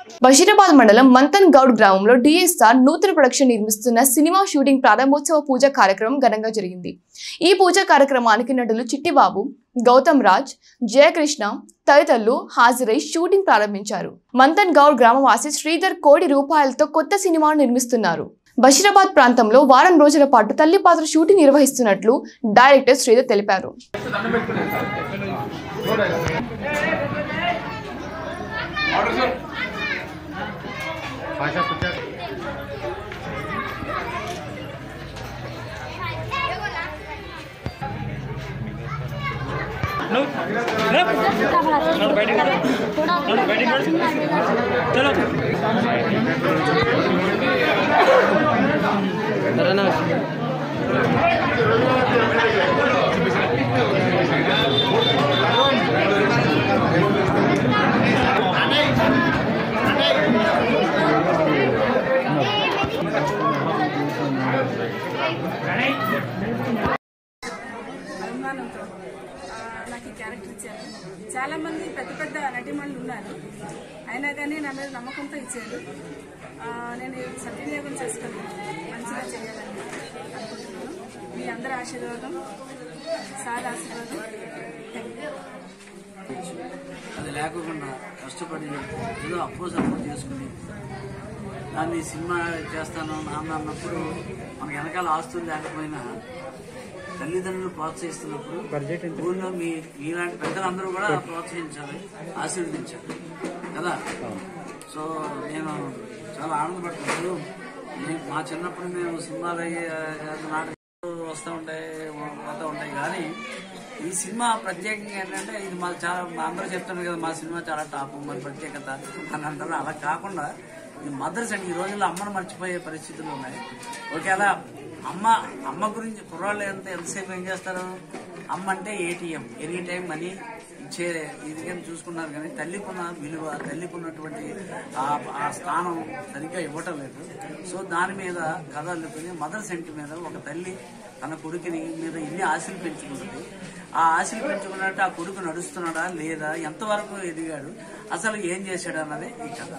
బషీరాబాద్ మండలం మంతన్ గౌడ్ గ్రామంలో డిఎస్ఆర్ నూతన ప్రొడక్షన్ నిర్మిస్తున్న సినిమా షూటింగ్ ప్రారంభోత్సవ పూజ కార్యక్రమం ఘనంగా జరిగింది ఈ పూజ కార్యక్రమానికి నటులు చిట్టిబాబు గౌతమ్ రాజ్ జయకృష్ణ తదితరులు హాజరై షూటింగ్ ప్రారంభించారు మంతన్ గౌడ్ గ్రామవాసి శ్రీధర్ కోటి రూపాయలతో కొత్త సినిమాను నిర్మిస్తున్నారు బషీరాబాద్ ప్రాంతంలో వారం రోజుల పాటు తల్లి పాత్ర షూటింగ్ నిర్వహిస్తున్నట్లు డైరెక్టర్ శ్రీధర్ తెలిపారు అభిమానంతో ఆ, నాకు ఈ క్యారెక్టర్ ఇచ్చారు చాలా మంది పెద్ద పెద్ద నటిమణులు ఉన్నారు అయినా కానీ నా మీద నమ్మకంతో ఇచ్చారు ఆ, నేను ఇది సద్వినియోగం చేసుకొని మంచిగా చేయాలని అనుకుంటున్నాను మీ అందరి ఆశీర్వాదం సార్ ఆశీర్వాదం అది లేకుండా కష్టపడి ఏదో అప్పు సప్పు చేసుకుని దాన్ని సినిమా చేస్తాను నాన్న అన్నప్పుడు మనకి వెనకాల ఆస్తులు లేకపోయినా తల్లిదండ్రులు ప్రోత్సహిస్తున్నప్పుడు ఊళ్ళో మీ మీలాంటి పెద్దలందరూ కూడా ప్రోత్సహించాలి ఆశీర్వదించాలి కదా సో నేను చాలా ఆనందపడుతున్నాను నేను- మా చిన్నప్పుడు మేము సినిమాలు అయ్యే నాటకాలు వస్తూ ఉంటాయి పోతూ ఉంటాయి కానీ ఈ సినిమా ప్రత్యేకంగా ఏంటంటే ఇది మా చాలా మా అందరూ చెప్తున్నారు కదా మా సినిమా చాలా టాప్ మరి ప్రత్యేకత అని అంటారు అలా కాకుండా ఇది మదర్స్ అండి ఈ రోజుల్లో అమ్మను మర్చిపోయే పరిస్థితులు ఉన్నాయి ఒకవేళ అమ్మ అమ్మ గురించి కుర్రాళ్ళు ఎంత ఎంతసేపు ఏం చేస్తారు అమ్మ అంటే ఏటీఎం ఎనీ టైం మనీ ఇచ్చే ఇది కానీ చూసుకున్నారు కానీ తల్లికున్న విలువ తల్లికున్నటువంటి ఆ- ఆ స్థానం సరిగ్గా ఇవ్వటం లేదు సో దాని మీద కథ అల్లుకుని మదర్ సెంటి మీద ఒక తల్లి తన కొడుకుని మీద ఎన్ని ఆశలు పెంచుకుంటుంది ఆ ఆశలు పెంచుకున్నట్టు ఆ కొడుకు నడుస్తున్నాడా లేదా ఎంతవరకు ఎదిగాడు అసలు ఏం చేశాడు అన్నది ఈ కథ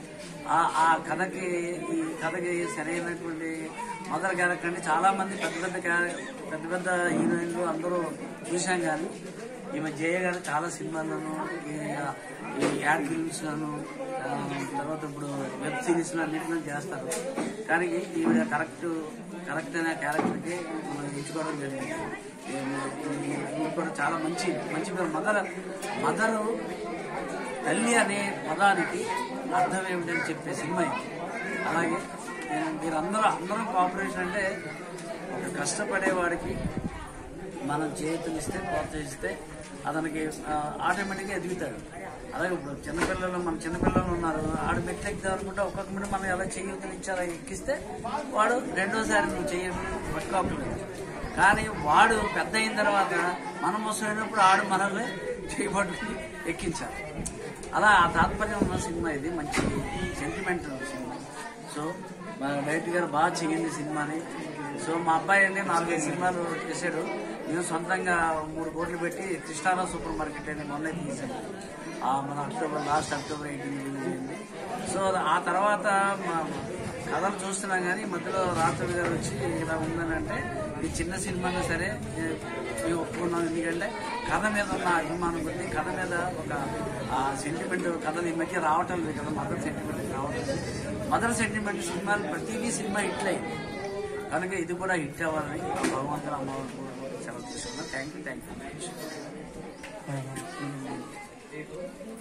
ఆ ఆ కథకి ఈ కథకి సరైనటువంటి మదర్ క్యారెక్టర్ అంటే చాలా మంది పెద్ద పెద్ద క్యారె- పెద్ద పెద్ద హీరోయిన్లు అందరూ చూశాం కానీ ఈమె జయ గారు చాలా సినిమాలను ఈ ఈ యాడ్ ఫిల్మ్స్ లను ఆ, తర్వాత ఇప్పుడు వెబ్ సిరీస్ అన్నింటిలో చేస్తారు కానీ ఈవిడ కరెక్ట్ కరెక్ట్ అయిన క్యారెక్టర్కి మనం ఎంచుకోవడం జరిగింది ఈమె- ఈమె కూడా చాలా మంచి మంచి పేరు మదర్ మదరు తల్లి అనే పదానికి అర్థం ఏమిటని చెప్పే సినిమా ఇది అలాగే నేను మీరందరూ అందరం కోఆపరేషన్ అంటే ఒక కష్టపడేవాడికి మనం చేతులిస్తే ప్రోత్సహిస్తే అతనికి ఆటోమేటిక్గా ఎదుగుతాడు అలాగే ఇప్పుడు చిన్నపిల్లలు మన చిన్నపిల్లలు ఉన్నారు ఆడు మెట్లు ఎక్కుతాం అనుకుంటే ఒక్కొక్క మినిట్ మనం ఎలా చేయూతలు ఇచ్చారా ఎక్కిస్తే వాడు రెండోసారి నువ్వు చేయండి పట్టుకోకూడదు కానీ వాడు పెద్ద అయిన తర్వాత మనం వస్తున్నప్పుడు ఆడు మనల్ని చేయబట్టుకుని ఎక్కించాలి అలా ఆ తాత్పర్యం ఉన్న సినిమా ఇది మంచి సెంటిమెంట్ సినిమా సో మా డైరెక్టర్ గారు బాగా చేయండి సినిమాని సో మా అబ్బాయి అండి నాలుగైదు సినిమాలు చేశాడు నేను సొంతంగా మూడు కోట్లు పెట్టి కృష్ణారావు సూపర్ మార్కెట్ అని మొన్నే తీశాను ఆ మన October last October eighteen release అయింది సో ఆ తర్వాత మా కథలు చూస్తున్నాం కానీ మధ్యలో రాత్రి గారు వచ్చి ఇలా ఉందని అంటే ఈ చిన్న సినిమానే సరే ఏ- మేము ఒప్పుకున్నాం ఎందుకంటే కథ మీద ఉన్న అభిమానం కొద్ది కథ మీద ఒక సెంటిమెంట్ కథలు ఈ మధ్య రావటం లేదు కదా మదర్ సెంటిమెంట్ రావటం లేదు మదర్ సెంటిమెంట్ సినిమాలు ప్రతిదీ సినిమా హిట్ అయింది కనుక ఇది కూడా హిట్ అవ్వాలని ఆ భగవంతుడు అమ్మవారు కూడా సెలవు తీసుకున్నాను థ్యాంక్ యూ థ్యాంక్ యూ